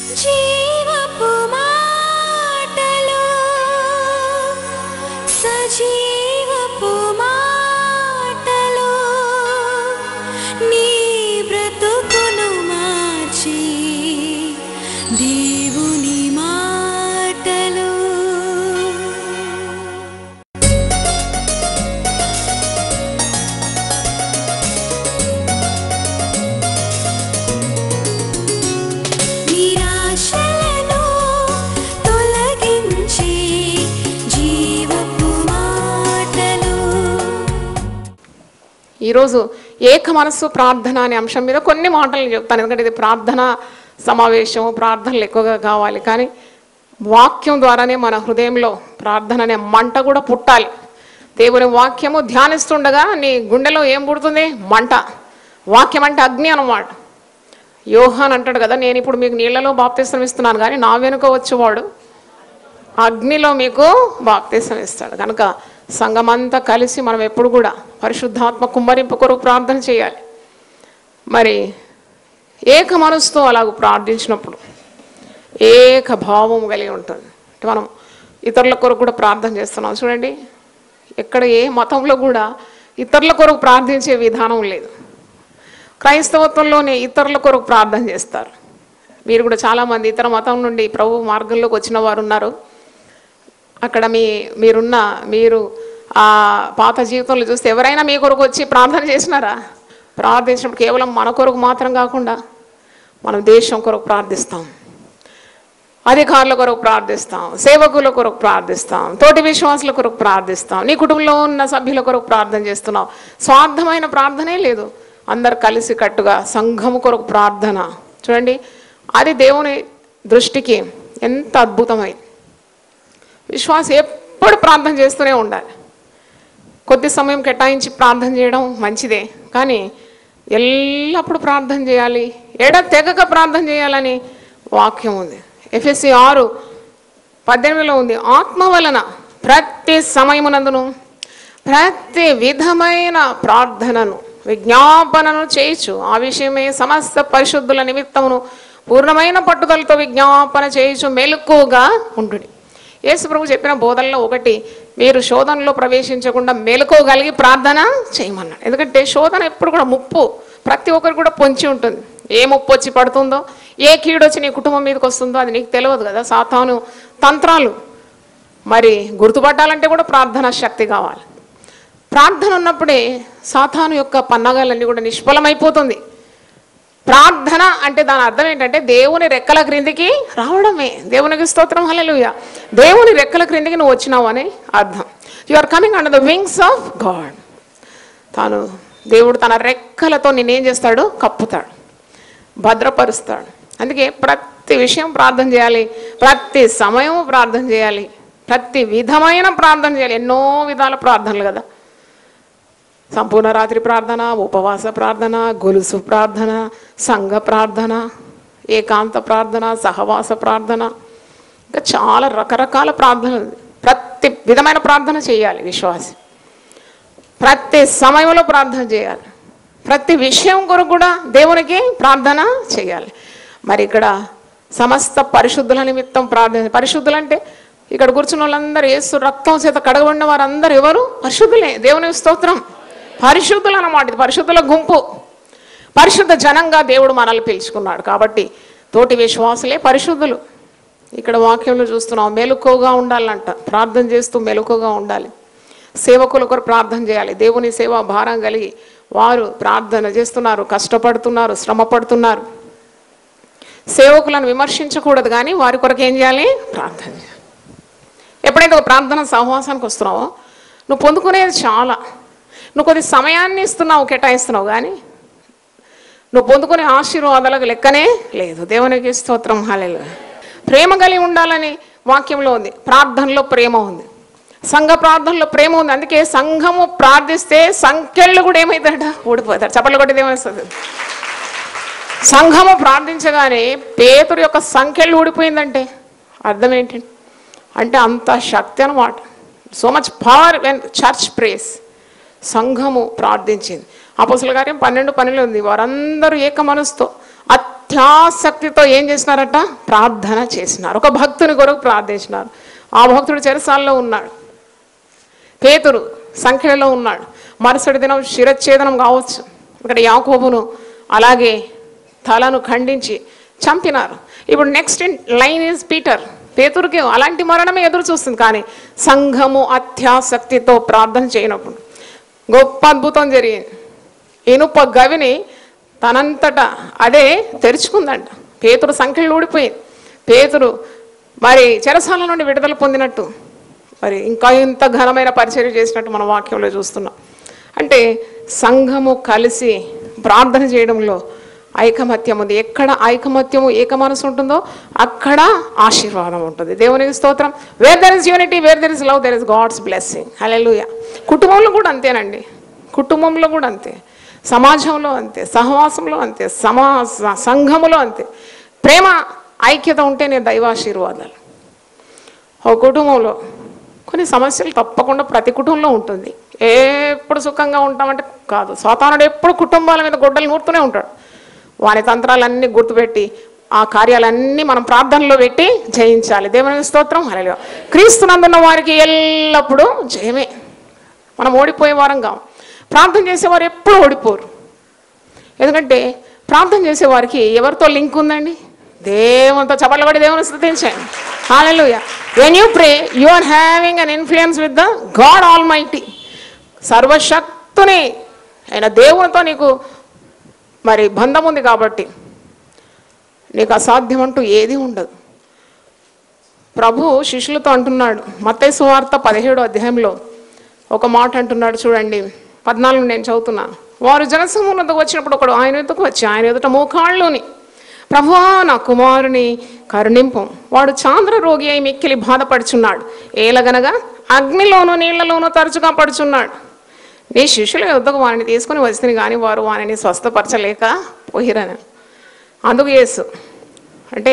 జీవపు మాటలు సజీవపు మాటలు నీ బ్రతుకును మార్చి దేవుని మాటలు నిరాశలను తొలగించి జీవపు మాటలు ఈరోజు ఏక మనస్సు ప్రార్థన అనే అంశం మీద కొన్ని మాటలు చెప్తాను ఎందుకంటే ఇది ప్రార్థన సమావేశం ప్రార్థనలు ఎక్కువగా కావాలి కానీ వాక్యం ద్వారానే మన హృదయంలో ప్రార్థన అనే మంట కూడా పుట్టాలి దేవుని వాక్యము ధ్యానిస్తుండగా నీ గుండెలో ఏం పుడుతుంది మంట వాక్యం అంటే అగ్ని అన్నమాట యోహాన్ అంటాడు కదా నేను ఇప్పుడు మీకు నీళ్లలో బాప్తిస్తం ఇస్తున్నాను కానీ నా వెనుక వచ్చేవాడు అగ్నిలో మీకు బాప్తీసం ఇస్తాడు కనుక సంఘమంతా కలిసి మనం ఎప్పుడు కూడా పరిశుద్ధాత్మ కుమ్మరింపు కొరకు ప్రార్థన చేయాలి మరి ఏక మనసుతో అలాగ ప్రార్థించినప్పుడు ఏక భావం కలిగి ఉంటుంది అంటే మనం ఇతరుల కొరకు కూడా ప్రార్థన చేస్తున్నాం చూడండి ఎక్కడ ఏ మతంలో కూడా ఇతరుల కొరకు ప్రార్థించే విధానం లేదు క్రైస్తవత్వంలోనే ఇతరుల కొరకు ప్రార్థన చేస్తారు మీరు కూడా చాలామంది ఇతర మతం నుండి ప్రభు మార్గంలోకి వచ్చిన వారు ఉన్నారు అక్కడ మీ మీరున్న మీరు ఆ పాత జీవితంలో చూస్తే ఎవరైనా మీ కొరకు వచ్చి ప్రార్థన చేసినారా ప్రార్థించినప్పుడు కేవలం మన కొరకు మాత్రం కాకుండా మనం దేశం కొరకు ప్రార్థిస్తాం అధికారుల కొరకు ప్రార్థిస్తాం సేవకుల కొరకు ప్రార్థిస్తాం తోటి విశ్వాసుల కొరకు ప్రార్థిస్తాం నీ కుటుంబంలో ఉన్న సభ్యుల కొరకు ప్రార్థన చేస్తున్నాం స్వార్థమైన ప్రార్థనే లేదు అందరు కలిసి కట్టుగా సంఘము కొరకు ప్రార్థన చూడండి అది దేవుని దృష్టికి ఎంత అద్భుతమైంది విశ్వాసం ఎప్పుడు ప్రార్థన చేస్తూనే ఉండాలి కొద్ది సమయం కేటాయించి ప్రార్థన చేయడం మంచిదే కానీ ఎల్లప్పుడూ ప్రార్థన చేయాలి ఎడ తెగక ప్రార్థన చేయాలని వాక్యం ఉంది ఎఫ్ఎస్సి ఆరు పద్దెనిమిదిలో ఉంది ఆత్మ వలన ప్రతి సమయమునందును ప్రతి విధమైన ప్రార్థనను విజ్ఞాపనను చేయొచ్చు ఆ విషయమే సమస్త పరిశుద్ధుల నిమిత్తమును పూర్ణమైన పట్టుదలతో విజ్ఞాపన చేయొచ్చు మెలకుగా ఉండుడి యేసు ప్రభు చెప్పిన బోధనలో ఒకటి మీరు శోధనలో ప్రవేశించకుండా మెలకువగలిగి ప్రార్థన చేయమన్నాడు ఎందుకంటే శోధన ఎప్పుడు కూడా ముప్పు ప్రతి ఒక్కరు కూడా పొంచి ఉంటుంది ఏ ముప్పు వచ్చి పడుతుందో ఏ కీడు వచ్చి నీ కుటుంబం మీదకి వస్తుందో అది నీకు తెలియదు కదా సాతాను తంత్రాలు మరి గుర్తుపట్టాలంటే కూడా ప్రార్థన శక్తి కావాలి ప్రార్థన ఉన్నప్పుడే సాతాను యొక్క పన్నగాలన్నీ కూడా నిష్ఫలమైపోతుంది ప్రార్థన అంటే దాని అర్థం ఏంటంటే దేవుని రెక్కల క్రిందికి రావడమే దేవునికి స్తోత్రం హల్లెలూయ దేవుని రెక్కల క్రిందికి నువ్వు వచ్చినావు అని అర్థం you are coming under the wings of God తాను దేవుడు తన రెక్కలతో నేనేం చేస్తాడు కప్పుతాడు భద్రపరుస్తాడు అందుకే ప్రతి విషయం ప్రార్థన చేయాలి ప్రతి సమయం ప్రార్థన చేయాలి ప్రతి విధమైన ప్రార్థన చేయాలి ఎన్నో విధాల ప్రార్థనలు కదా సంపూర్ణ రాత్రి ప్రార్థన ఉపవాస ప్రార్థన గొలుసు ప్రార్థన సంఘ ప్రార్థన ఏకాంత ప్రార్థన సహవాస ప్రార్థన ఇంకా చాలా రకరకాల ప్రార్థనలు ఉంది. ప్రతి విధమైన ప్రార్థన చేయాలి విశ్వాసి ప్రతి సమయంలో ప్రార్థన చేయాలి ప్రతి విషయం కొరకు కూడా దేవునికి ప్రార్థన చేయాలి మరి ఇక్కడ సమస్త పరిశుద్ధుల నిమిత్తం ప్రార్థన పరిశుద్ధులు అంటే ఇక్కడ కూర్చున్న వాళ్ళందరూ ఏసు రక్తం చేత కడగబడిన వారందరూ ఎవరు పరిశుద్ధులే దేవుని స్తోత్రం పరిశుద్ధులు అన్నమాట ఇది పరిశుద్ధుల గుంపు పరిశుద్ధ జనంగా దేవుడు మనల్ని పిలుచుకున్నాడు కాబట్టి తోటి విశ్వాసులే పరిశుద్ధులు ఇక్కడ వాక్యంలో చూస్తున్నాం మెలకువగా ఉండాలంట ప్రార్థన చేస్తూ మెలకువగా ఉండాలి సేవకుల కొరకు ప్రార్థన చేయాలి దేవుని సేవ భారం కలిగి వారు ప్రార్థన చేస్తున్నారు కష్టపడుతున్నారు శ్రమ పడుతున్నారు సేవకులను విమర్శించకూడదు కానీ వారి కొరకు ఏం చేయాలి ప్రార్థన చేయాలి ఎప్పుడైతే ఒక ప్రార్థన సహవాసానికి వస్తున్నావో నువ్వు పొందుకునేది చాలా నువ్వు కొద్ది సమయాన్ని ఇస్తున్నావు కేటాయిస్తున్నావు కానీ నువ్వు పొందుకునే ఆశీర్వాదాలకు లెక్కనే లేదు దేవునికి స్తోత్రం హాలేలు ప్రేమ కలిగి ఉండాలని వాక్యంలో ఉంది ప్రార్థనలో ప్రేమ ఉంది సంఘ ప్రార్థనలో ప్రేమ ఉంది అందుకే సంఘము ప్రార్థిస్తే సంఖ్యలు కూడా ఏమవుతాడ ఊడిపోతారు చప్పట్లు కొట్టేది ఏమవుతుంది సంఘము ప్రార్థించగానే పేతురు యొక్క సంఖ్యలు ఊడిపోయిందంటే అర్థం ఏంటి అంటే అంత శక్తి అనమాట so much power when church prays సంఘము ప్రార్థించింది అపోసల కార్యం పన్నెండు పన్నెండు ఉంది వారందరూ ఏక మనసుతో అత్యాసక్తితో ఏం చేసినారట ప్రార్థన చేసినారు ఒక భక్తుని కొరకు ప్రార్థించినారు ఆ భక్తుడు చెరసాల్లో ఉన్నాడు పేతురు సంఖ్యలో ఉన్నాడు మరుసటి దినం శిరచ్ఛేదనం కావచ్చు ఇక్కడ యాకోబును అలాగే తలను ఖండించి చంపినారు ఇప్పుడు next in line is Peter పేతురికి అలాంటి మరణమే ఎదురు చూస్తుంది కానీ సంఘము అత్యాసక్తితో ప్రార్థన చేయనప్పుడు గొప్ప అద్భుతం జరిగింది ఇనుప గవిని తనంతట అదే తెరుచుకుందంట పేతురు సంఖ్యలు ఊడిపోయింది పేతురు మరి చెరసాల నుండి విడుదల పొందినట్టు మరి ఇంకా ఇంత ఘనమైన పరిచర్య చేసినట్టు మన వాక్యంలో చూస్తున్నాం అంటే సంఘము కలిసి ప్రార్థన చేయడంలో ఐకమత్యం ఉంది ఎక్కడ ఐకమత్యము ఏక మనసు ఉంటుందో అక్కడ ఆశీర్వాదం ఉంటుంది దేవునికి స్తోత్రం where there is unity where there is love there is God's blessing హల్లెలూయా కుటుంబంలో కూడా అంతేనండి కుటుంబంలో కూడా అంతే సమాజంలో అంతే సహవాసంలో అంతే సమా స- సంఘములో అంతే ప్రేమ ఐక్యత ఉంటేనే దైవాశీర్వాదాలు ఒక కుటుంబంలో కొన్ని సమస్యలు తప్పకుండా ప్రతి కుటుంబంలో ఉంటుంది ఎప్పుడు సుఖంగా ఉంటామంటే కాదు సాతానుడు ఎప్పుడు కుటుంబాల మీద గొడ్డలు నూరుతూనే ఉంటాడు వాని తంత్రాలన్నీ గుర్తుపెట్టి ఆ కార్యాలన్నీ మనం ప్రార్థనలో పెట్టి జయించాలి దేవుని స్తోత్రం హలో క్రీస్తునందున్న వారికి ఎల్లప్పుడూ జయమే మనం ఓడిపోయే వారం కాం ప్రార్థన చేసేవారు ఎప్పుడు ఓడిపోరు ఎందుకంటే ప్రార్థన చేసేవారికి ఎవరితో లింక్ ఉందండి దేవునితో చపలబడి దేవుని స్థుతించండి హాలూయ when you pray you are having an influence with the God almighty సర్వశక్తుని అయిన దేవునితో నీకు మరి బంధం ఉంది కాబట్టి నీకు అసాధ్యం అంటూ ఏది ఉండదు ప్రభు శిష్యులతో అంటున్నాడు మత్తయి సువార్త పదిహేడు అధ్యాయంలో ఒక మాట అంటున్నాడు చూడండి పద్నాలుగు నేను చదువుతున్నాను వారు జనసమూహంతో వచ్చినప్పుడు ఒకడు ఆయన ఎదుకు వచ్చి ఆయన ఎదుట మోకాళ్ళుని ప్రభువా నా కుమారుని కరుణింపు వాడు చాంద్ర రోగి అయి మిక్కిలి బాధపడుచున్నాడు ఏలగనగా అగ్నిలోనూ నీళ్లలోనూ తరచుగా పడుచున్నాడు నీ శిష్యుల యుద్ధకు వారిని తీసుకుని వస్తుంది కానీ వారు వారిని స్వస్థపరచలేక పోయిరని అందుకు యేసు అంటే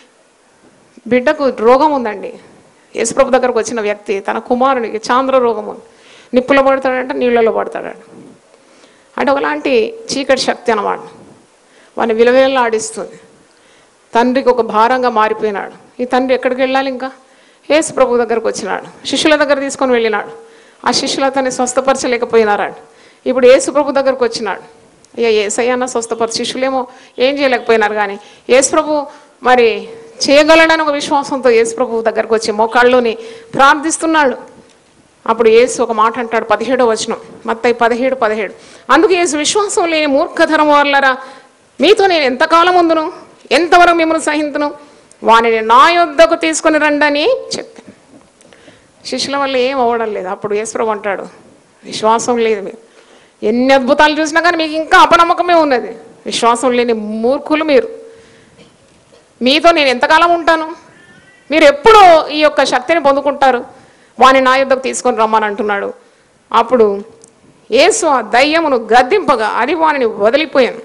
బిడ్డకు రోగం ఉందండి యేసుప్రభు దగ్గరకు వచ్చిన వ్యక్తి తన కుమారునికి చాంద్ర రోగం ఉంది నిప్పులో పడతాడంట నీళ్ళలో పడతాడంట అంటే ఒకలాంటి చీకటి శక్తి అన్నమాట వాడిని విలవేలాడిస్తుంది తండ్రికి ఒక భారంగా మారిపోయినాడు ఈ తండ్రి ఎక్కడికి వెళ్ళాలి ఇంకా యేసు ప్రభు దగ్గరకు వచ్చినాడు శిష్యుల దగ్గర తీసుకొని వెళ్ళినాడు ఆ శిష్యులు అతన్ని స్వస్థపరచలేకపోయినారాడు ఇప్పుడు యేసు ప్రభు దగ్గరకు వచ్చినాడు అయ్యా ఏసయ్యన్న స్వస్థపరచ శిష్యులేమో ఏం చేయలేకపోయినారు కానీ యేసు ప్రభు మరి చేయగలడని ఒక విశ్వాసంతో యేసు ప్రభు దగ్గరకు వచ్చి మోకాళ్ళుని ప్రార్థిస్తున్నాడు అప్పుడు యేసు ఒక మాట అంటాడు పదిహేడో వచనం మత్తయి పదిహేడు పదిహేడు అందుకు యేసు విశ్వాసం లేని మూర్ఖతరం వాళ్ళరా మీతో నేను ఎంతకాలం ఉందును ఎంతవరకు మిమ్మల్ని సహింతును వానిని నా యొద్దకు తీసుకొని రండని చెప్పాను శిష్యుల వల్ల ఏం అవ్వడం లేదు అప్పుడు యేసుప్రభు అంటాడు విశ్వాసం లేదు మీరు ఎన్ని అద్భుతాలు చూసినా కానీ మీకు ఇంకా అపనమ్మకమే ఉన్నది విశ్వాసం లేని మూర్ఖులు మీరు మీతో నేను ఎంతకాలం ఉంటాను మీరు ఎప్పుడు ఈ యొక్క శక్తిని పొందుకుంటారు వాని నా యుద్ధకు తీసుకొని రమ్మని అంటున్నాడు అప్పుడు యేసు ఆ దయ్యమును గద్దింపగా అది వానిని వదిలిపోయాను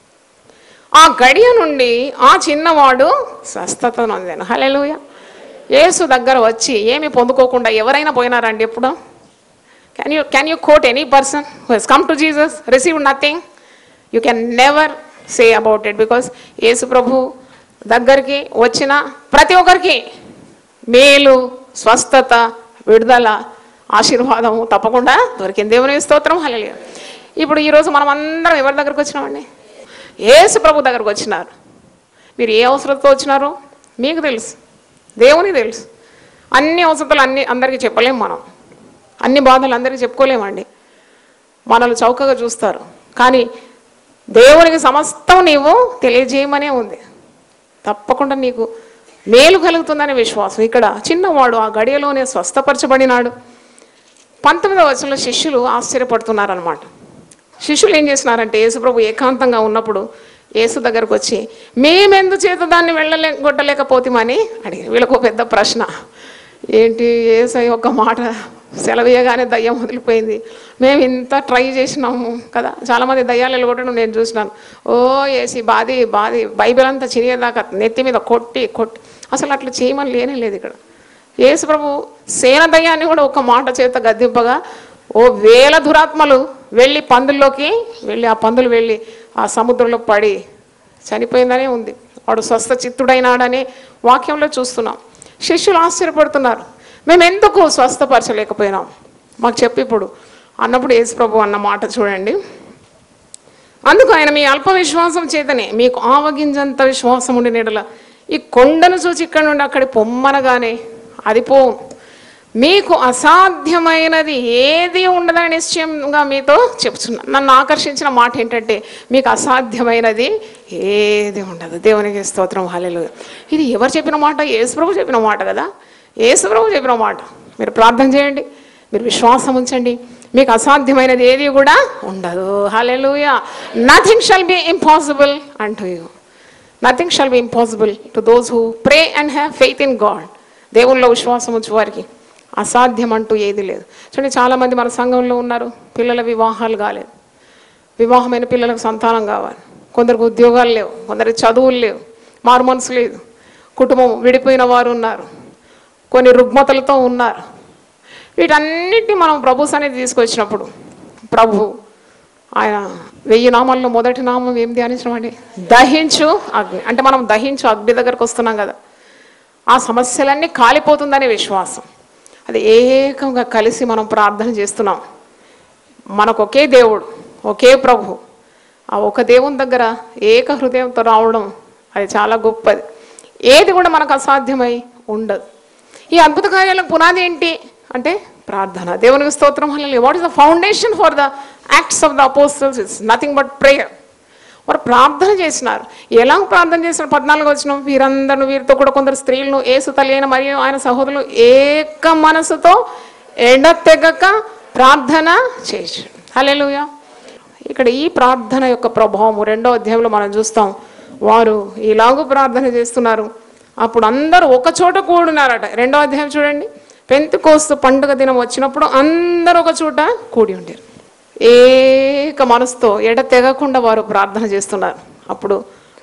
ఆ గడియ నుండి ఆ చిన్నవాడు స్వస్థత నొందాను హలెలుయ యేసు దగ్గర వచ్చి ఏమి పొందుకోకుండా ఎవరైనా పోయినారండి ఎప్పుడు can you can you quote any person who has come to Jesus receive nothing you can never say about it because యేసు ప్రభు దగ్గరికి వచ్చిన ప్రతి ఒక్కరికి మేలు స్వస్థత విడుదల ఆశీర్వాదము తప్పకుండా దొరికింది దేవుని స్తోత్రం హల్లెలూయా ఇప్పుడు ఈరోజు మనం అందరం ఎవరి దగ్గరకు వచ్చినామండి యేసు ప్రభు దగ్గరకు వచ్చినారు మీరు ఏ అవసరంతో వచ్చినారో మీకు తెలుసు దేవుని తెలుసు అన్ని అవసరాలు అన్ని అందరికీ చెప్పలేము మనం అన్ని బాధలు అందరికీ చెప్పుకోలేమండి మనల్ని చౌకగా చూస్తారు కానీ దేవునికి సమస్తం నీవు తెలియజేయమనే ఉంది తప్పకుండా నీకు మేలు కలుగుతుందనే విశ్వాసం ఇక్కడ చిన్నవాడు ఆ గడియలోనే స్వస్థపరచబడినాడు పంతొమ్మిదవ వచనంలో శిష్యులు ఆశ్చర్యపడుతున్నారనమాట శిష్యులు ఏం చేసినారంటే యేసుప్రభు ఏకాంతంగా ఉన్నప్పుడు యేసు దగ్గరకు వచ్చి మేమెందు చేత దాన్ని వెళ్ళలే కొట్టలేకపోతామని అడిగారు వీళ్ళకు ఒక పెద్ద ప్రశ్న ఏంటి ఏసై ఒక మాట సెలవేయగానే దయ్యం వదిలిపోయింది మేము ఇంత ట్రై చేసినాము కదా చాలామంది దయ్యాలు వెళ్ళగొట్టడం నేను చూసినాను ఓ ఏసి బాది బాది బైబిల్ అంతా చిరిగేదాకా నెత్తి మీద కొట్టి కొట్టి అసలు అట్లా చేయమని లేనే లేదు ఇక్కడ యేసు ప్రభు సేన దయ్యాన్ని కూడా ఒక మాట చేత గద్దింపగా ఓ వేల దురాత్మలు వెళ్ళి పందుల్లోకి వెళ్ళి ఆ పందులు వెళ్ళి ఆ సముద్రంలో పడి చనిపోయిందనే ఉంది వాడు స్వస్థ చిత్తుడైనాడని వాక్యంలో చూస్తున్నాం శిష్యులు ఆశ్చర్యపడుతున్నారు మేము ఎందుకు స్వస్థపరచలేకపోయినాం మాకు చెప్పి ఇప్పుడు అన్నప్పుడు యేసు ప్రభు అన్న మాట చూడండి అందుకు ఆయన మీ అల్ప విశ్వాసం చేతనే మీకు ఆవగింజంత విశ్వాసం ఉండి నీడల ఈ కొండను చూసి ఇక్కడ నుండి అక్కడి పొమ్మనగానే అది పోవు మీకు అసాధ్యమైనది ఏది ఉండదని నిశ్చయంగా మీతో చెప్తున్నా నన్ను ఆకర్షించిన మాట ఏంటంటే మీకు అసాధ్యమైనది ఏది ఉండదు దేవునికి స్తోత్రం హాలేలు ఇది ఎవరు చెప్పిన మాట యేసుప్రభు చెప్పిన మాట కదా యేసుప్రభు చెప్పిన మాట మీరు ప్రార్థన చేయండి మీరు విశ్వాసం ఉంచండి మీకు అసాధ్యమైనది ఏది కూడా ఉండదు హాలెలూయా నథింగ్ షల్ బి ఇంపాసిబుల్ అంటూ you nothing shall be impossible to those who pray and have faith in God దేవుల్లో విశ్వాసం ఉంచు వారికి అసాధ్యం అంటూ ఏది లేదు చూడండి చాలామంది మన సంఘంలో ఉన్నారు పిల్లల వివాహాలు కాలేదు వివాహమైన పిల్లలకు సంతానం కావాలి కొందరికి ఉద్యోగాలు లేవు కొందరికి చదువులు లేవు మారు మనసు లేదు కుటుంబం విడిపోయిన వారు ఉన్నారు కొన్ని రుగ్మతలతో ఉన్నారు వీటన్నిటిని మనం ప్రభు సన్నిధి తీసుకొచ్చినప్పుడు ప్రభు ఆయన వెయ్యి నామాల్లో మొదటి నామం ఏం ధ్యానించడం దహించు అగ్ని అంటే మనం దహించు అగ్ని దగ్గరకు వస్తున్నాం కదా ఆ సమస్యలన్నీ కాలిపోతుందనే విశ్వాసం అది ఏకంగా కలిసి మనం ప్రార్థన చేస్తున్నాం మనకు ఒకే దేవుడు ఒకే ప్రభు ఆ ఒక దేవుని దగ్గర ఏక హృదయంతో రావడం అది చాలా గొప్పది ఏది కూడా మనకు అసాధ్యమై ఉండదు ఈ అద్భుత కార్యాలకు పునాది ఏంటి అంటే ప్రార్థన దేవునికి స్తోత్రం వల్ల what is the foundation for the acts of the apostles it's nothing but prayer వారు ప్రార్థన చేసినారు ఎలా ప్రార్థన చేసిన పద్నాలుగు వచ్చిన వీరందరూ వీరితో కూడా కొందరు స్త్రీలను ఏసు తల్లి అయిన మరియు ఆయన సహోదరులు ఏక మనసుతో ఎడతెగక ప్రార్థన చేసి హల్లెలూయా ఇక్కడ ఈ ప్రార్థన యొక్క ప్రభావము రెండో అధ్యాయంలో మనం చూస్తాం వారు ఇలాగూ ప్రార్థన చేస్తున్నారు అప్పుడు అందరూ ఒక చోట కూడినారట రెండో అధ్యాయం చూడండి పెంతుకోస్తు పండుగ దినం వచ్చినప్పుడు అందరూ ఒక చోట కూడి ఉండేరు ఏక మనసుతో ఎడ తెగకుండా వారు ప్రార్థన చేస్తున్నారు అప్పుడు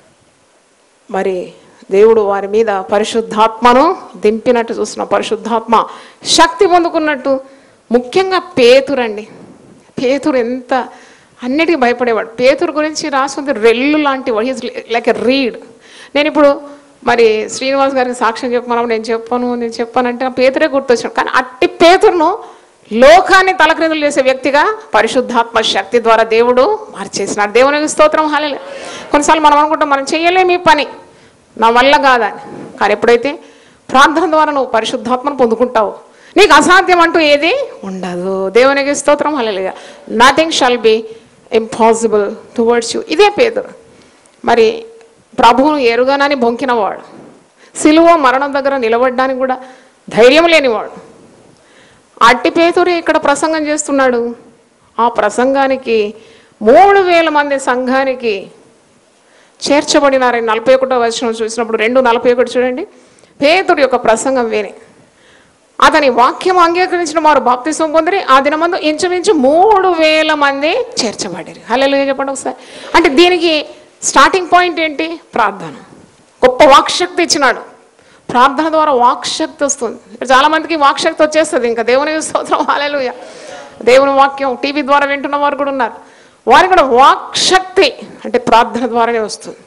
మరి దేవుడు వారి మీద పరిశుద్ధాత్మను దింపినట్టు చూస్తున్నాం పరిశుద్ధాత్మ శక్తి పొందుకున్నట్టు ముఖ్యంగా పేతురండి పేతురు ఎంత అన్నిటికీ భయపడేవాడు పేతురు గురించి రాసింది రెల్లు లాంటి వాడు ఈజ్ లైక్ ఎ రీడ్ నేను ఇప్పుడు మరి శ్రీనివాస్ గారికి సాక్ష్యం చెప్పమన్నప్పుడు నేను చెప్పాను నేను చెప్పానంటే నా పేతురే గుర్తొచ్చాడు కానీ అట్టి పేతురును లోకాన్ని తలక్రిందులు చేసే వ్యక్తిగా పరిశుద్ధాత్మ శక్తి ద్వారా దేవుడు మార్చేసినాడు దేవునికి స్తోత్రం హాలే కొన్నిసార్లు మనం అనుకుంటాం మనం చేయలేము ఈ పని నా వల్ల కాదని కానీ ఎప్పుడైతే ప్రార్థన ద్వారా నువ్వు పరిశుద్ధాత్మను పొందుకుంటావు నీకు అసాధ్యం అంటూ ఏది ఉండదు దేవునికి స్తోత్రం హల్లెలూయా nothing shall be impossible towards you ఇదే పేదరు మరి ప్రభువును ఎరుగనని బొంకినవాడు సిలువ మరణం దగ్గర నిలబడడానికి కూడా ధైర్యం లేనివాడు అట్టి పేతురే ఇక్కడ ప్రసంగం చేస్తున్నాడు ఆ ప్రసంగానికి మూడు వేల మంది సంఘానికి చేర్చబడినారని నలభై ఒకటో వచనం చూసినప్పుడు రెండు నలభై ఒకటి చూడండి పేతుడి యొక్క ప్రసంగం వేరే అతని వాక్యం అంగీకరించిన వారు బాప్తిసం పొందిరి ఆ దినమందు ఇంచుమించు మూడు వేల మంది చేర్చబడారు హలో చెప్పండి ఒకసారి అంటే దీనికి స్టార్టింగ్ పాయింట్ ఏంటి ప్రార్థన గొప్ప వాక్శక్తి ఇచ్చినాడు ప్రార్థన ద్వారా వాక్శక్తి వస్తుంది చాలా మందికి వాక్శక్తి వచ్చేస్తుంది ఇంకా దేవుని స్తోత్రం హాలేలుయ దేవుని వాక్యం టీవీ ద్వారా వింటున్న వారు కూడా ఉన్నారు వారికి కూడా వాక్శక్తి అంటే ప్రార్థన ద్వారానే వస్తుంది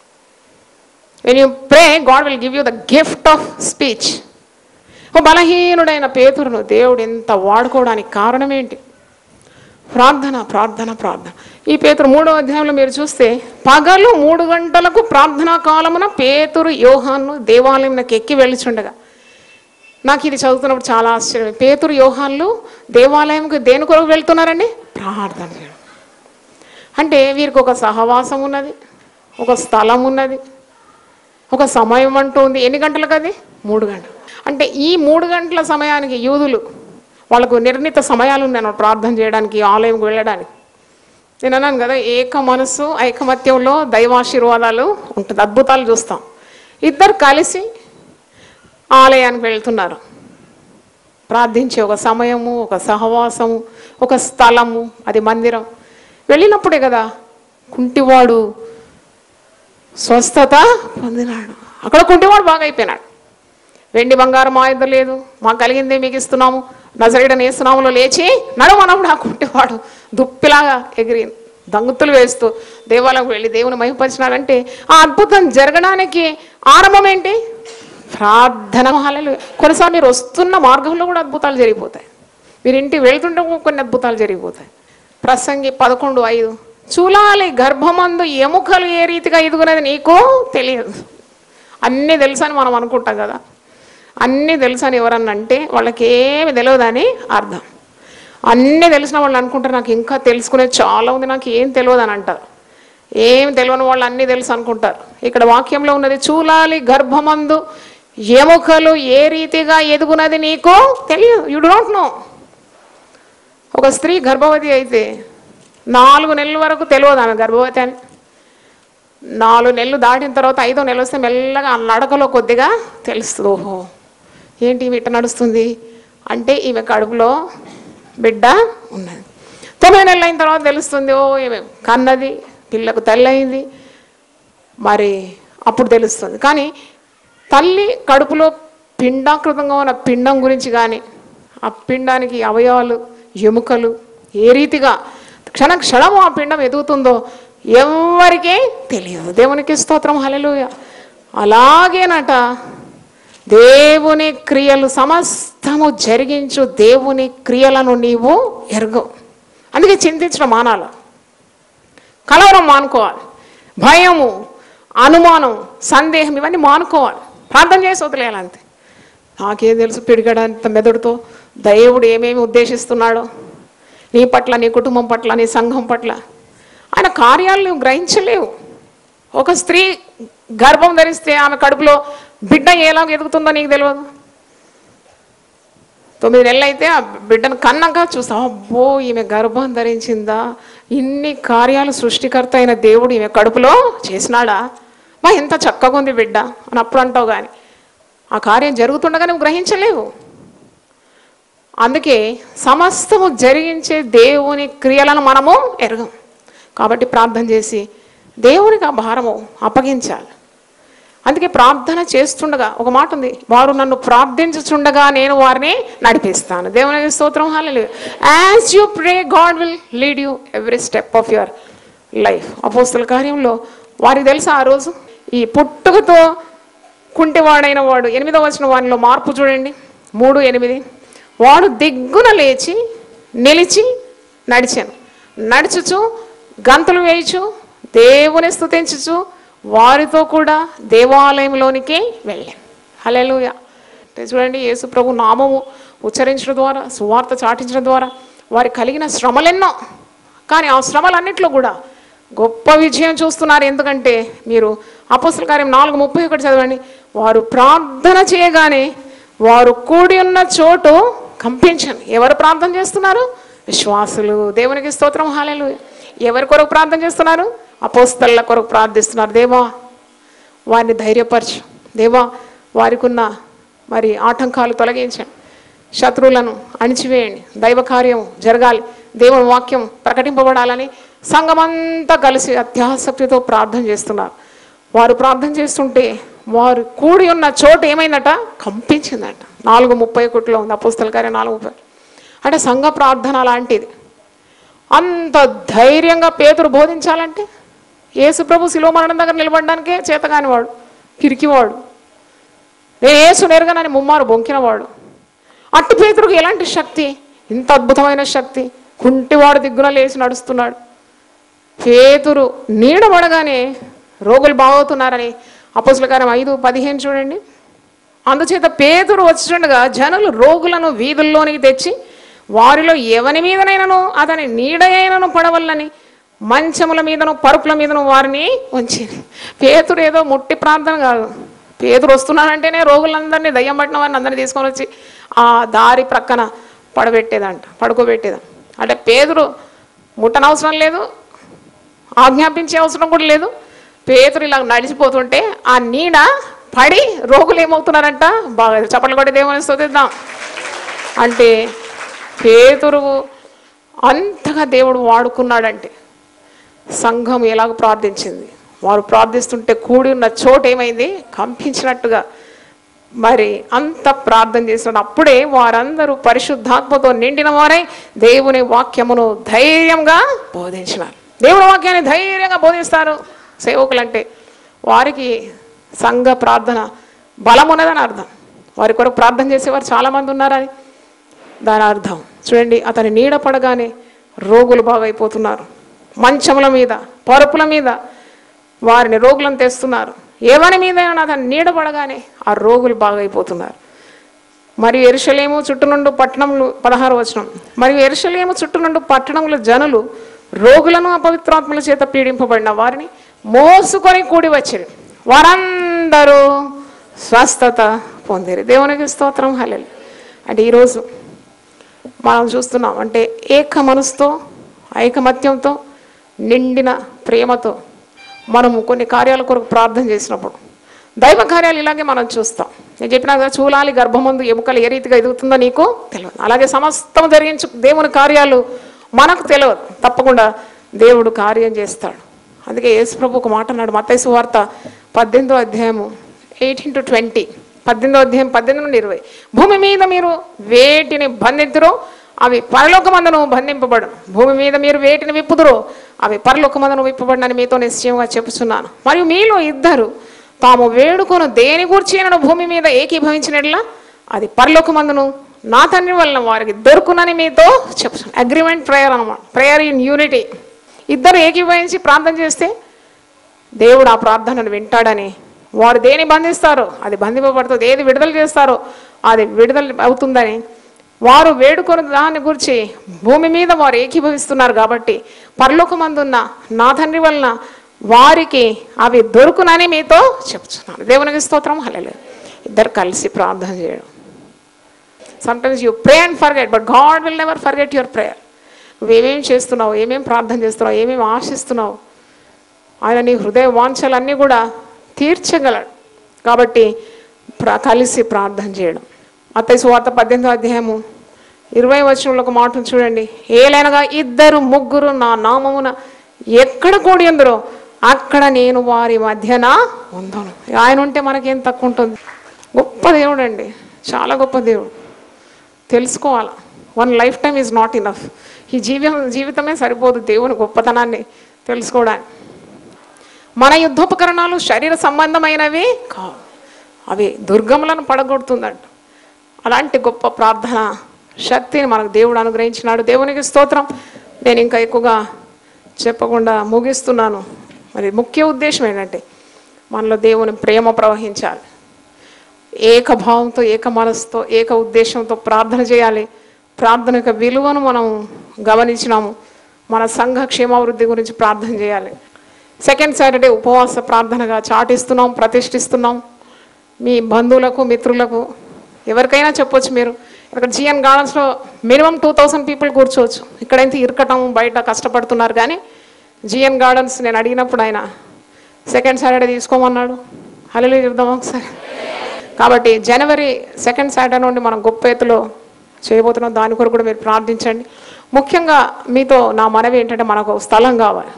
when you pray God will give you the gift of speech ఓ బలహీనుడైన పేతురును దేవుడు ఎంత వాడుకోవడానికి కారణం ఏంటి ప్రార్థన ప్రార్థన ప్రార్థన ఈ పేతురు మూడో అధ్యాయంలో మీరు చూస్తే పగలు మూడు గంటలకు ప్రార్థనా కాలమున పేతురు యోహాన్ను దేవాలయంకి ఎక్కి వెళ్ళిచుండగా నాకు ఇది చదువుతున్నప్పుడు చాలా ఆశ్చర్యం పేతురు యోహాన్లు దేవాలయంకి దేని కొరకు వెళ్తున్నారండి ప్రార్థన చేయడం అంటే వీరికి ఒక సహవాసం ఉన్నది ఒక స్థలం ఉన్నది ఒక సమయం అంటూ ఉంది ఎన్ని గంటలకు అది మూడు గంటలు అంటే ఈ మూడు గంటల సమయానికి యూదులు వాళ్ళకు నిర్ణీత సమయాలు ఉన్నాయి అన్నమాట ప్రార్థన చేయడానికి ఆలయంకి వెళ్ళడానికి నేను అన్నాను కదా ఏక మనసు ఐకమత్యంలో దైవాశీర్వాదాలు ఉంటుంది అద్భుతాలు చూస్తాం ఇద్దరు కలిసి ఆలయానికి వెళ్తున్నారు ప్రార్థించే ఒక సమయము ఒక సహవాసము ఒక స్థలము అది మందిరం వెళ్ళినప్పుడే కదా కుంటివాడు స్వస్థత పొందినాడు అక్కడ కుంటివాడు బాగా అయిపోయినాడు వెండి బంగారం మా ఇద్దరు లేదు మాకు కలిగిందే మీకు ఇస్తున్నాము నజరేడని వేస్తున్నాములో లేచి నడవనప్పుడు ఆ కుంటివాడు దుప్పిలాగా ఎగిరి దంగుతులు వేస్తూ దేవాలయం వెళ్ళి దేవుని మహిమపరిచినాడంటే ఆ అద్భుతం జరగడానికి ఆరంభం ఏంటి ప్రార్థన హాలలు కొన్నిసార్లు మీరు వస్తున్న మార్గంలో కూడా అద్భుతాలు జరిగిపోతాయి మీరు ఇంటికి వెళ్తుంటే కూడా కొన్ని అద్భుతాలు జరిగిపోతాయి ప్రసంగి పదకొండు ఐదు చూలాలి గర్భమందు ఎముకలు ఏ రీతిగా ఎదుగునది నీకు తెలియదు అన్నీ తెలుసని మనం అనుకుంటాం కదా అన్నీ తెలుసని ఎవరన్నా అంటే వాళ్ళకి ఏమి తెలియదని అర్థం అన్నీ తెలిసిన వాళ్ళు అనుకుంటారు నాకు ఇంకా తెలుసుకునేది చాలా ఉంది నాకు ఏం తెలియదు అని అంటారు ఏం తెలియని వాళ్ళు అన్నీ తెలుసు అనుకుంటారు ఇక్కడ వాక్యంలో ఉన్నది చూలాలి గర్భమందు ఎముకలు ఏ రీతిగా ఎదుగునది నీకు తెలియదు యు డోంట్ నో ఒక స్త్రీ గర్భవతి అయితే నాలుగు నెలల వరకు తెలియదు ఆమె గర్భవతి అని నాలుగు నెలలు దాటిన తర్వాత ఐదో నెల వస్తే మెల్లగా ఆ నడకలో కొద్దిగా తెలుస్తుంది ఓహో ఏంటి ఈమె ఇట్ట నడుస్తుంది అంటే ఈమె కడుపులో బిడ్డ ఉన్నది తొమ్మిది నెలలు అయిన తర్వాత తెలుస్తుంది ఓ ఈమె కన్నది పిల్లకు తల్లి అయింది మరి అప్పుడు తెలుస్తుంది కానీ తల్లి కడుపులో పిండాకృతంగా ఉన్న పిండం గురించి కానీ ఆ పిండానికి అవయవాలు ఎముకలు ఏ రీతిగా క్షణ క్షణము ఆ పిండం ఎదుగుతుందో ఎవరికీ తెలియదు దేవునికి స్తోత్రం హల్లెలూయా అలాగేనట దేవుని క్రియలు సమస్తము జరిగించు దేవుని క్రియలను నీవు ఎరగవు అందుకే చింతించడం మానాలి కలవరం మానుకోవాలి భయము అనుమానం సందేహం ఇవన్నీ మానుకోవాలి ప్రార్థన చేసి వదిలేయాలి అంతే నాకేం తెలుసు పిడిగడంత మెదడుతో దేవుడు ఏమేమి ఉద్దేశిస్తున్నాడో నీ పట్ల నీ కుటుంబం పట్ల నీ సంఘం పట్ల ఆయన కార్యాలు నువ్వు గ్రహించలేవు ఒక స్త్రీ గర్భం ధరిస్తే ఆమె కడుపులో బిడ్డ ఎలాగ ఎదుగుతుందో నీకు తెలియదు తొమ్మిది నెలలు అయితే ఆ బిడ్డను కన్నాక చూస్తావు అబ్బో ఈమె గర్భం ధరించిందా ఇన్ని కార్యాలు సృష్టికర్త అయిన దేవుడు ఈమె కడుపులో చేసినాడా బా ఎంత చక్కగా ఉంది బిడ్డ అని అప్పుడు అంటావు కానీ ఆ కార్యం జరుగుతుండగా నువ్వు గ్రహించలేవు అందుకే సమస్తము జరిగించే దేవుని క్రియలను మనము ఎరగం కాబట్టి ప్రార్థన చేసి దేవునికి ఆ భారము అప్పగించాలి అందుకే ప్రార్థన చేస్తుండగా ఒక మాట ఉంది వారు నన్ను ప్రార్థించుచుండగా నేను వారిని నడిపిస్తాను దేవునికి స్తోత్రం హాలలు as you pray God will lead you every step of your life అపోస్తుల కార్యంలో వారికి తెలుసా ఆ రోజు ఈ పుట్టుకతో కుంటివాడైన వాడు ఎనిమిదో వచ్చిన వారిలో మార్పు చూడండి మూడు ఎనిమిది వాడు దిగ్గున లేచి నిలిచి నడిచాను నడుచుచు గంతులు వేయచు దేవుని స్తుతించుచు వారితో కూడా దేవాలయంలోనికి వెళ్ళాను హల్లెలూయ అంటే చూడండి యేసు ప్రభు నామము ఉచ్చరించడం ద్వారా సువార్త చాటించడం ద్వారా వారి కలిగిన శ్రమలెన్నో కానీ ఆ శ్రమలన్నింటిలో కూడా గొప్ప విజయం చూస్తున్నారు ఎందుకంటే మీరు అపోస్తుల కార్యం నాలుగు ముప్పై ఒకటి చదవండి వారు ప్రార్థన చేయగానే వారు కూడి ఉన్న చోటు కంపించండి ఎవరు ప్రార్థన చేస్తున్నారు విశ్వాసులు దేవునికి స్తోత్రం హాలేలు ఎవరి కొరకు ప్రార్థన చేస్తున్నారు అపోస్తల కొరకు ప్రార్థిస్తున్నారు దేవా వారిని ధైర్యపరచు దేవా వారికి ఉన్న మరి ఆటంకాలు తొలగించండి శత్రువులను అణిచివేయండి దైవ కార్యం జరగాలి దేవుని వాక్యం ప్రకటింపబడాలని సంఘమంతా కలిసి అత్యాసక్తితో ప్రార్థన చేస్తున్నారు వారు ప్రార్థన చేస్తుంటే వారు కూడి ఉన్న చోటు ఏమైందట కంపించిందట నాలుగు ముప్పై ఒకటిలో ఉంది అపుస్తల కార్యం నాలుగు ముప్పై అంటే సంఘ ప్రార్థన లాంటిది అంత ధైర్యంగా పేతురు బోధించాలంటే యేసు ప్రభు శిలువ మరణం దగ్గర నిలబడడానికే చేతగానివాడు పిరికివాడు నేను యేసు నెరగనని ముమ్మారు బొంకినవాడు అట్టి పేతురుకు ఎలాంటి శక్తి ఇంత అద్భుతమైన శక్తి కుంటివాడు దిగ్గున లేచి నడుస్తున్నాడు పేతురు నీడబడగానే రోగులు బాగవుతున్నారని అపోసుల కార్యం ఐదు పదిహేను చూడండి అందుచేత పేతురు వచ్చిండగా జనులు రోగులను వీధుల్లోనికి తెచ్చి వారిలో ఎవని మీదనైనను అతని నీడైనను పడవల్లని మంచముల మీదను పరుపుల మీదను వారిని ఉంచింది పేతురు ఏదో ముట్టి ప్రార్థన కాదు పేతురు వస్తున్నాడంటేనే రోగులందరినీ దయ్యం పట్టిన వారిని అందరినీ తీసుకొని వచ్చి ఆ దారి ప్రక్కన పడబెట్టేదంట పడుకోబెట్టేదంట అంటే పేదరు ముట్టనవసరం లేదు ఆజ్ఞాపించే అవసరం కూడా లేదు పేతురు ఇలా నడిచిపోతుంటే ఆ నీడ పడి రోగులు ఏమవుతున్నారంట బాగా చప్పట్లు కొట్టి దేవుని స్తుతిద్దాం అంటే పేతురు అంతగా దేవుడు వాడుకున్నాడంటే సంఘం ఎలాగ ప్రార్థించింది వారు ప్రార్థిస్తుంటే కూడి ఉన్న చోటు ఏమైంది కంపించినట్టుగా మరి అంత ప్రార్థన చేసిన అప్పుడే వారందరూ పరిశుద్ధాత్మతో నిండిన వారై దేవుని వాక్యమును ధైర్యంగా బోధించినారు దేవుని వాక్యాన్ని ధైర్యంగా బోధిస్తారు సేవకులంటే వారికి సంఘ ప్రార్థన బలం ఉన్నదని అర్థం వారి కొరకు ప్రార్థన చేసేవారు చాలామంది ఉన్నారని దాని అర్థం చూడండి అతని నీడ పడగానే రోగులు బాగైపోతున్నారు మంచముల మీద పరుపుల మీద వారిని రోగులను తెస్తున్నారు ఏవని మీద అతని నీడ పడగానే ఆ రోగులు బాగైపోతున్నారు మరియు ఎరుషలేము చుట్టునుండు పట్టణములు పదహారు వచనం మరియు ఎరుషలేము చుట్టునుండు పట్టణముల జనులు రోగులను అపవిత్రాత్మల చేత పీడింపబడిన వారిని మోసుకొని కూడి వచ్చిరి వారందరూ స్వస్థత పొందిరి దేవునికి స్తోత్రం హల్లెలూయా అంటే ఈరోజు మనం చూస్తున్నాం అంటే ఏక మనసుతో ఐకమత్యంతో నిండిన ప్రేమతో మనము కొన్ని కార్యాల కొరకు ప్రార్థన చేసినప్పుడు దైవ కార్యాలు ఇలాగే మనం చూస్తాం నేను చెప్పినా కదా చూలాలి గర్భమందు ఎముకలు ఏ రీతిగా ఎదుగుతుందో నీకు తెలియదు అలాగే సమస్తం జరిగించు దేవుని కార్యాలు మనకు తెలియదు తప్పకుండా దేవుడు కార్యం చేస్తాడు అందుకే యేసు ప్రభు ఒక మాట అన్నాడు మత్తైసు వార్త పద్దెనిమిదో అధ్యాయము ఎయిటీన్ టు ట్వంటీ పద్దెనిమిదో అధ్యాయం పద్దెనిమిది నుండి ఇరవై భూమి మీద మీరు వేటిని బంధింతురో అవి పరలోకమందును బంధింపబడు భూమి మీద మీరు వేటిని విప్పుదురో అవి పరలోకమందును విప్పబడినని మీతో నిశ్చయంగా చెప్పుచున్నాను మరియు మీలో ఇద్దరు తాము వేడుకొను దేని గూర్చి అయినను భూమి మీద ఏకీభవించినట్లా అది పరలోకమందును నా తండ్రి వలన వారికి దొరుకునని మీతో చెప్తున్నాను అగ్రిమెంట్ ప్రేయర్ అనమాట ప్రేయర్ ఇన్ యూనిటీ ఇద్దరు ఏకీభవించి ప్రార్థన చేస్తే దేవుడు ఆ ప్రార్థనను వింటాడని వారు దేని బంధిస్తారో అది బంధింపబడుతుంది ఏది విడుదల చేస్తారో అది విడుదల అవుతుందని వారు వేడుకొని దాని గురించి భూమి మీద వారు ఏకీభవిస్తున్నారు కాబట్టి పరలోకమందున్న నా తండ్రి వలన వారికి అవి దొరుకునని మీతో చెప్తున్నాను దేవునికి స్తోత్రం హల్లెలూయా ఇద్దరు కలిసి ప్రార్థన చేయడం sometimes you pray and forget but God will never forget your prayer నువ్వేమేమి చేస్తున్నావు ఏమేమి ప్రార్థన చేస్తున్నావు ఏమేమి ఆశిస్తున్నావు ఆయన నీ హృదయ వాంఛలన్నీ కూడా తీర్చగలడు కాబట్టి ప్ర కలిసి ప్రార్థన చేయడం అత్తయ్య సువార్త పద్దెనిమిదో అధ్యాయము ఇరవై వచనంలో ఒక మాట చూడండి ఏలైనగా ఇద్దరు ముగ్గురు నా నామమున ఎక్కడ కూడి ఉందరో అక్కడ నేను వారి మధ్యన ఉందను ఆయన ఉంటే మనకేం తక్కువ ఉంటుంది గొప్ప దేవుడు అండి చాలా గొప్ప దేవుడు తెలుసుకోవాలి one life time is not enough ఈ జీవితం జీవితమే సరిపోదు దేవుని గొప్పతనాన్ని తెలుసుకోవడానికి మన యుద్ధోపకరణాలు శరీర సంబంధమైనవి కావు అవి దుర్గములను పడగొడుతుందంట అలాంటి గొప్ప ప్రార్థన శక్తిని మనకు దేవుడు అనుగ్రహించినాడు దేవునికి స్తోత్రం నేను ఇంకా ఎక్కువగా చెప్పకుండా ముగిస్తున్నాను మరి ముఖ్య ఉద్దేశం ఏంటంటే మనలో దేవుని ప్రేమ ప్రవహించాలి ఏక భావంతో ఏక మనసుతో ఏక ఉద్దేశంతో ప్రార్థన చేయాలి ప్రార్థన యొక్క విలువను మనం గమనించినాము మన సంఘ క్షేమాభివృద్ధి గురించి ప్రార్థన చేయాలి సెకండ్ సాటర్డే ఉపవాస ప్రార్థనగా చాటిస్తున్నాం ప్రతిష్ఠిస్తున్నాం మీ బంధువులకు మిత్రులకు ఎవరికైనా చెప్పొచ్చు మీరు ఇక్కడ జిఎన్ గార్డెన్స్లో మినిమం టూ థౌసండ్ పీపుల్ కూర్చోవచ్చు ఇక్కడైతే ఇరకటం బయట కష్టపడుతున్నారు కానీ జిఎన్ గార్డెన్స్ నేను అడిగినప్పుడు ఆయన సెకండ్ సాటర్డే తీసుకోమన్నాడు హలో చెప్దామా ఒకసారి కాబట్టి జనవరి సెకండ్ సాటర్డే నుండి మనం గొప్ప ఎత్తులో చేయబోతున్నాం దాని కొరకు కూడా మీరు ప్రార్థించండి ముఖ్యంగా మీతో నా మనవి ఏంటంటే మనకు స్థలం కావాలి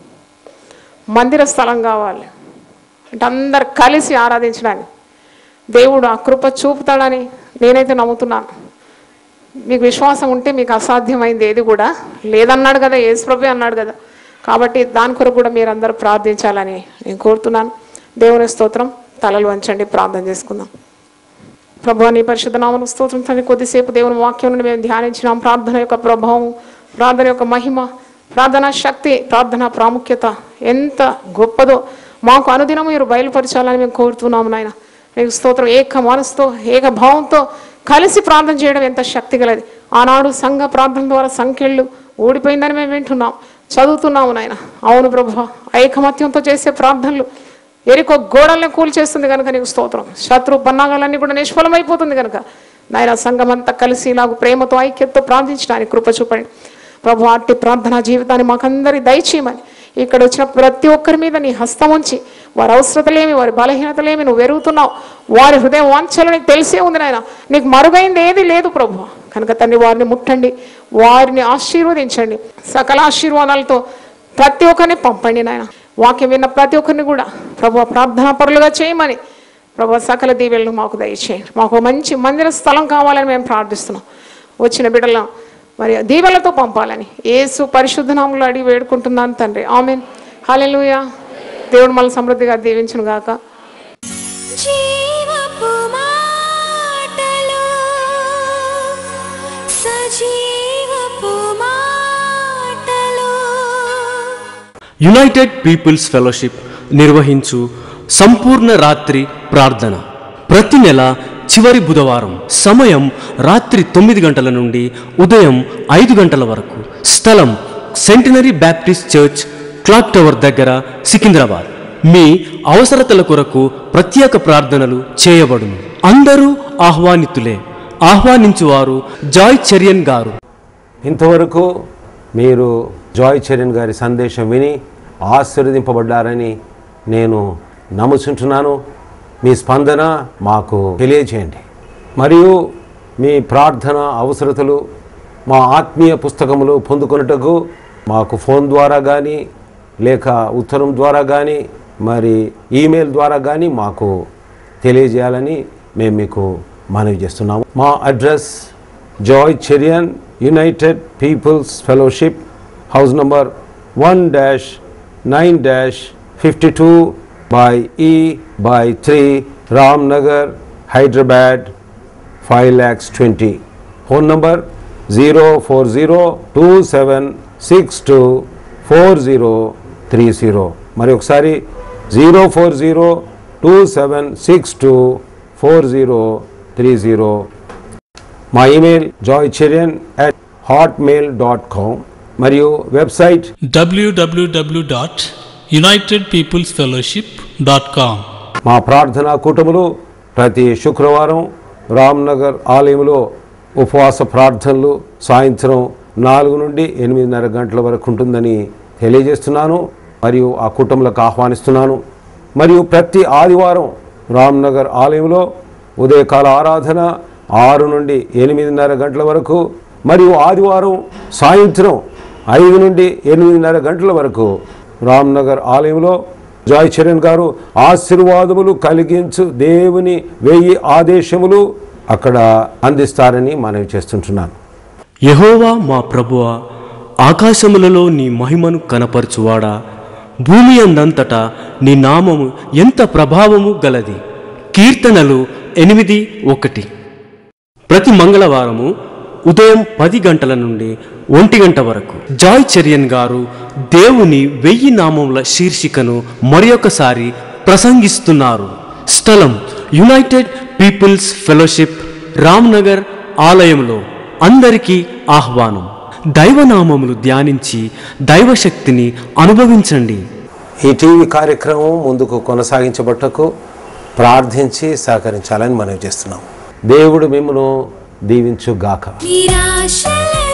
మందిర స్థలం కావాలి అంటే అందరు కలిసి ఆరాధించడానికి దేవుడు ఆ కృప చూపుతాడని నేనైతే నమ్ముతున్నాను మీకు విశ్వాసం ఉంటే మీకు అసాధ్యమైంది ఏది కూడా లేదన్నాడు కదా యేసుప్రభు అన్నాడు కదా కాబట్టి దాని కొరకు కూడా మీరు అందరూ ప్రార్థించాలని నేను కోరుతున్నాను దేవుని స్తోత్రం తలలు వంచండి ప్రార్థన చేసుకుందాం ప్రభు నీ పరిశుద్ధ నామను స్తోత్రం తండ్రి కొద్దిసేపు దేవుని వాక్యం నుండి మేము ధ్యానించినాం ప్రార్థన యొక్క ప్రభావం ప్రార్థన యొక్క మహిమ ప్రార్థన శక్తి ప్రార్థన ప్రాముఖ్యత ఎంత గొప్పదో మాకు అనుదినం మీరు బయలుపరచాలని మేము కోరుతున్నాము నాయన నీకు స్తోత్రం ఏక మనసుతో ఏక భావంతో కలిసి ప్రార్థన చేయడం ఎంత శక్తి గలది ఆనాడు సంఘ ప్రార్థన ద్వారా సంఖ్యలు ఊడిపోయిందని మేము వింటున్నాం చదువుతున్నాము నాయన అవును ప్రభు ఐకమత్యంతో చేసే ప్రార్థనలు ఎరికో గోడల్ని కూల్చేస్తుంది కనుక నీకు స్తోత్రం శత్రు పన్నాగాలన్నీ కూడా నిష్ఫలమైపోతుంది కనుక నాయన సంఘం అంతా కలిసి ఇలాగ ప్రేమతో ఐక్యతతో ప్రార్థించడానికి కృప చూపండి ప్రభు అట్టి ప్రార్థనా జీవితాన్ని మాకందరి దయచేయమని ఇక్కడ వచ్చిన ప్రతి ఒక్కరి మీద నీ హస్తం ఉంచి వారి అవసరతలేమి వారి బలహీనతలేమి నువ్వు వెరుగుతున్నావు వారి హృదయం వాంఛలు నీకు తెలిసే ఉంది నాయన నీకు మరుగైంది ఏది లేదు ప్రభు కనుక తండ్రి వారిని ముట్టండి వారిని ఆశీర్వదించండి సకల ఆశీర్వాదాలతో ప్రతి ఒక్కరిని పంపండి నాయన వాక్యం విన్న ప్రతి ఒక్కరిని కూడా ప్రభు ప్రార్థనా పరులుగా చేయమని ప్రభు సకల దీవెలను మాకు దయచేయండి మాకు మంచి మందిర స్థలం కావాలని మేము ప్రార్థిస్తున్నాం వచ్చిన బిడ్డలను మరి దీవెలతో పంపాలని ఏసు పరిశుద్ధ నామంలో అడిగి వేడుకుంటున్నాను తండ్రి ఆమెన్ హల్లెలూయా దేవుడు మళ్ళీ సమృద్ధిగా దీవించును గాక జీవపు మాటలు సజీవపు మాటలు యునైటెడ్ పీపుల్స్ ఫెలోషిప్ నిర్వహించు సంపూర్ణ రాత్రి ప్రార్థన ప్రతి నెల చివరి బుధవారం సమయం రాత్రి తొమ్మిది గంటల నుండి ఉదయం ఐదు గంటల వరకు స్థలం Centenary Baptist Church clock tower దగ్గర సికింద్రాబాద్ మీ అవసరతల కొరకు ప్రత్యేక ప్రార్థనలు చేయబడును అందరూ ఆహ్వానితులే ఆహ్వానించువారు జాయ్ చెరియన్ గారు ఇంతవరకు మీరు జాయ్ చరణ్ గారి సందేశం విని ఆశీర్వదింపబడ్డారని నేను నమ్ముచుంటున్నాను మీ స్పందన మాకు తెలియజేయండి మరియు మీ ప్రార్థన అవసరతలు మా ఆత్మీయ పుస్తకములు పొందుకొనుటకు మాకు ఫోన్ ద్వారా కానీ లేక ఉత్తరం ద్వారా కానీ మరి ఈమెయిల్ ద్వారా కానీ మాకు తెలియజేయాలని మేము మీకు మనవి చేస్తున్నాము మా address Joy Cherian United Peoples Fellowship house number one dash nine dash fifty two by E by three Ram Nagar Hyderabad five lakhs twenty phone number zero four zero two seven six two four zero three zero మరి ఒకసారి zero four zero two seven six two four zero three zero మా email Joy Cherian at Hotmail dot com మరియు website www.unitedpeoplesfellowship.com మా ప్రార్థనా కూటములు ప్రతి శుక్రవారం రామ్నగర్ ఆలయంలో ఉపవాస ప్రార్థనలు సాయంత్రం నాలుగు నుండి ఎనిమిదిన్నర గంటల వరకు ఉంటుందని తెలియజేస్తున్నాను మరియు ఆ కూటములకు ఆహ్వానిస్తున్నాను మరియు ప్రతి ఆదివారం రామ్నగర్ ఆలయంలో ఉదయకాల ఆరాధన ఆరు నుండి ఎనిమిదిన్నర గంటల వరకు మరియు ఆదివారం సాయంత్రం ఐదు నుండి ఎనిమిదిన్నర గంటల వరకు రామ్నగర్ ఆలయంలో జాయ్ చరణ్ గారు ఆశీర్వాదములు కలిగించు దేవుని వెయ్యి ఆదేశములు అక్కడ అందిస్తారని మనవి చేస్తుంటున్నాను యహోవా మా ప్రభువా ఆకాశములలో నీ మహిమను కనపరచువాడా భూమి అందంతటా నీ నామము ఎంత ప్రభావము గలది కీర్తనలు ఎనిమిది ఒకటి ప్రతి మంగళవారము ఉదయం పది గంటల నుండి ఒంటి గంట వరకు జాయ్ చెరియన్ గారు దేవుని వెయ్యి నామముల శీర్షికను మరొకసారి ప్రసంగిస్తున్నారు స్థలం యునైటెడ్ పీపుల్స్ ఫెలోషిప్ రామ్నగర్ ఆలయంలో అందరికీ ఆహ్వానం దైవనామములు ధ్యానించి దైవశక్తిని అనుభవించండి ఈ టీవీ కార్యక్రమం ముందుకు కొనసాగించబట్టకు ప్రార్థించి సహకరించాలని మనవి చేస్తున్నాం దేవుడు మిమ్మను దీవించుగాక నిరాశలే